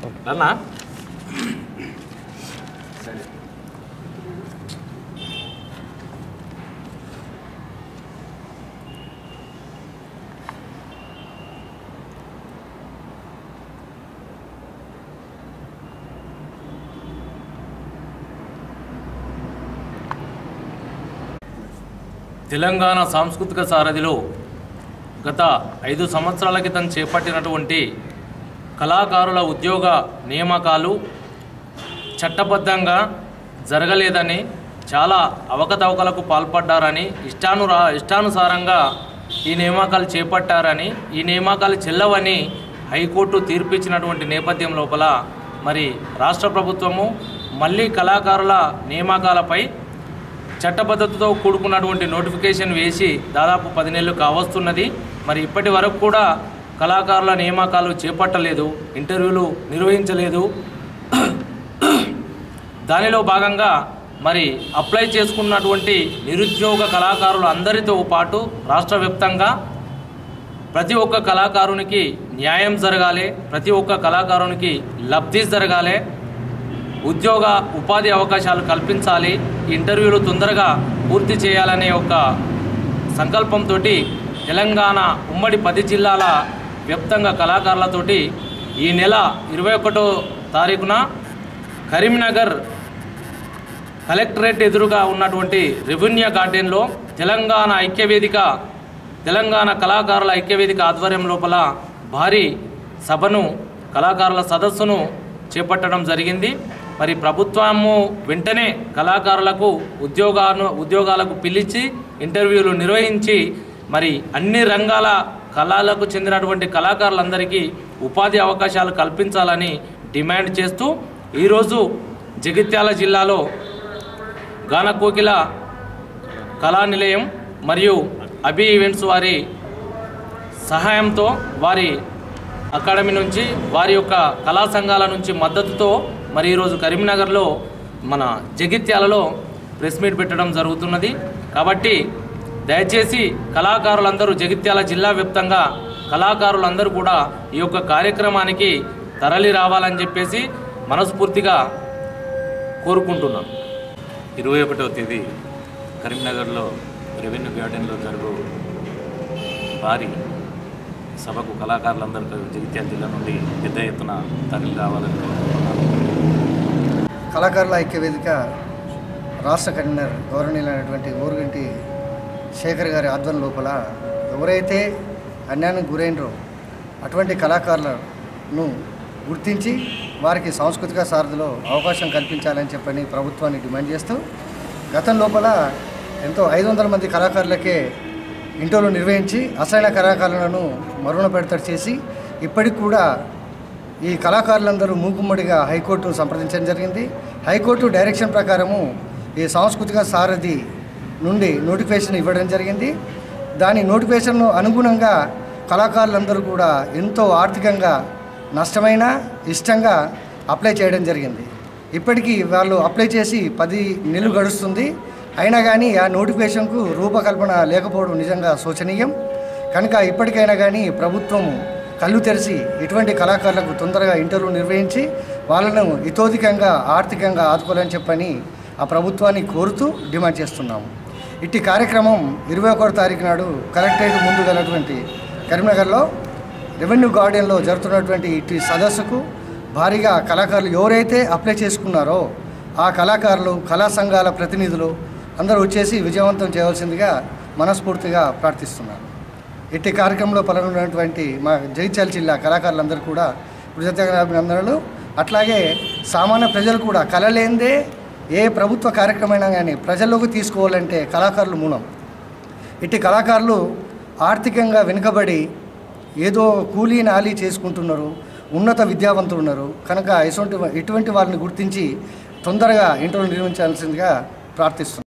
అన్నా తెలంగాణ సాంస్కృతిక సారథిలో గత ఐదు సంవత్సరాల క్రితం చేపట్టినటువంటి కళాకారుల ఉద్యోగ నియామకాలు చట్టబద్ధంగా జరగలేదని చాలా అవకతవకలకు పాల్పడ్డారని ఇష్టానురా ఇష్టానుసారంగా ఈ నియామకాలు చేపట్టారని ఈ నియామకాలు చెల్లవని హైకోర్టు తీర్పిచ్చినటువంటి నేపథ్యం లోపల మరి రాష్ట్ర ప్రభుత్వము మళ్ళీ కళాకారుల నియామకాలపై చట్టబద్ధతతో కూడుకున్నటువంటి నోటిఫికేషన్ వేసి దాదాపు పది నెలలు కావస్తున్నది మరి ఇప్పటి వరకు కూడా కళాకారుల నియామకాలు చేపట్టలేదు ఇంటర్వ్యూలు నిర్వహించలేదు దానిలో భాగంగా మరి అప్లై చేసుకున్నటువంటి నిరుద్యోగ కళాకారులు అందరితో పాటు రాష్ట్ర వ్యాప్తంగా ప్రతి ఒక్క కళాకారునికి న్యాయం జరగాలి ప్రతి ఒక్క కళాకారునికి లబ్ధి జరగాలి ఉద్యోగ ఉపాధి అవకాశాలు కల్పించాలి ఇంటర్వ్యూలు తొందరగా పూర్తి చేయాలనే ఒక సంకల్పంతో తెలంగాణ ఉమ్మడి పది జిల్లాల వ్యాప్తంగా కళాకారులతోటి ఈ నెల ఇరవై ఒకటో తారీఖున కరీంనగర్ కలెక్టరేట్ ఎదురుగా ఉన్నటువంటి రెవెన్యూ గార్డెన్లో తెలంగాణ ఐక్యవేదిక తెలంగాణ కళాకారుల ఐక్యవేదిక ఆధ్వర్యం లోపల భారీ సభను కళాకారుల సదస్సును చేపట్టడం జరిగింది మరి ప్రభుత్వము వెంటనే కళాకారులకు ఉద్యోగాను ఉద్యోగాలకు పిలిచి ఇంటర్వ్యూలు నిర్వహించి మరి అన్ని రంగాల కళలకు చెందినటువంటి కళాకారులందరికీ ఉపాధి అవకాశాలు కల్పించాలని డిమాండ్ చేస్తూ ఈరోజు జగిత్యాల జిల్లాలో గానకోకిల కళా నిలయం మరియు అభి ఈవెంట్స్ వారి సహాయంతో వారి అకాడమీ నుంచి వారి యొక్క కళా సంఘాల నుంచి మద్దతుతో మరి ఈరోజు కరీంనగర్లో మన జగిత్యాలలో ప్రెస్ మీట్ పెట్టడం జరుగుతున్నది కాబట్టి దయచేసి కళాకారులందరూ జగిత్యాల జిల్లా వ్యాప్తంగా కళాకారులందరూ కూడా ఈ యొక్క కార్యక్రమానికి తరలి రావాలని చెప్పేసి మనస్ఫూర్తిగా కోరుకుంటున్నాం ఇరవై ఒకటవ తేదీ కరీంనగర్లో రెవెన్యూ గార్డెన్లో జరుగు భారీ సభకు కళాకారులందరూ జగిత్యాల జిల్లా నుండి పెద్ద ఎత్తున తరలి రావాలని కోరుకుంటున్నాను కళాకారుల ఐక్య వేదిక రాష్ట్ర కన్వీనర్ గౌరవనీయులైనటువంటి ఊరుగంటి శేఖర్ గారి ఆధ్వర్యం లోపల ఎవరైతే అన్యాయానికి గురైనరో అటువంటి కళాకారులను గుర్తించి వారికి సాంస్కృతిక సారథిలో అవకాశం కల్పించాలని చెప్పని ప్రభుత్వాన్ని డిమాండ్ చేస్తూ గతం లోపల ఎంతో ఐదు వందల మంది కళాకారులకే ఇంటర్వ్యూ నిర్వహించి అసలైన కళాకారులను మరుణ పెడతాడు చేసి ఇప్పటికి కూడా ఈ కళాకారులందరూ మూకుమ్మడిగా హైకోర్టు సంప్రదించడం జరిగింది హైకోర్టు డైరెక్షన్ ప్రకారము ఈ సాంస్కృతిక సారథి నుండి నోటిఫికేషన్ ఇవ్వడం జరిగింది దాని నోటిఫికేషన్ అనుగుణంగా కళాకారులందరూ కూడా ఎంతో ఆర్థికంగా నష్టమైన ఇష్టంగా అప్లై చేయడం జరిగింది ఇప్పటికీ వాళ్ళు అప్లై చేసి పది నెలలు గడుస్తుంది అయినా కానీ ఆ నోటిఫికేషన్కు రూపకల్పన లేకపోవడం నిజంగా శోచనీయం కనుక ఇప్పటికైనా కానీ ప్రభుత్వం కళ్ళు తెరిచి ఇటువంటి కళాకారులకు తొందరగా ఇంటర్వ్యూ నిర్వహించి వాళ్ళను ఇతోధికంగా ఆర్థికంగా ఆదుకోవాలని చెప్పని ఆ ప్రభుత్వాన్ని కోరుతూ డిమాండ్ చేస్తున్నాము ఇట్టి కార్యక్రమం ఇరవై ఒకటో తారీఖు నాడు కలెక్టరేట్ ముందు గలటువంటి కరీంనగర్లో రెవెన్యూ గార్డెన్లో జరుగుతున్నటువంటి ఇటు సదస్సుకు భారీగా కళాకారులు ఎవరైతే అప్లై చేసుకున్నారో ఆ కళాకారులు కళా సంఘాల ప్రతినిధులు అందరూ వచ్చేసి విజయవంతం చేయవలసిందిగా మనస్ఫూర్తిగా ప్రార్థిస్తున్నాను ఇట్టి కార్యక్రమంలో పాల్గొన్నటువంటి మా జగిత్యాల జిల్లా కళాకారులందరూ కూడా కృతజ్ఞతలు అట్లాగే సామాన్య ప్రజలు కూడా కళ లేనిదే ఏ ప్రభుత్వ కార్యక్రమైనా కానీ ప్రజల్లోకి తీసుకోవాలంటే కళాకారులు మూలం ఇట్టి కళాకారులు ఆర్థికంగా వెనుకబడి ఏదో కూలీ నాలీ చేసుకుంటున్నారు ఉన్నత విద్యావంతులు ఉన్నారు కనుక ఇటువంటి ఇటువంటి వారిని గుర్తించి తొందరగా ఇంటర్వ్యూ నిర్వహించాల్సిందిగా ప్రార్థిస్తున్నాను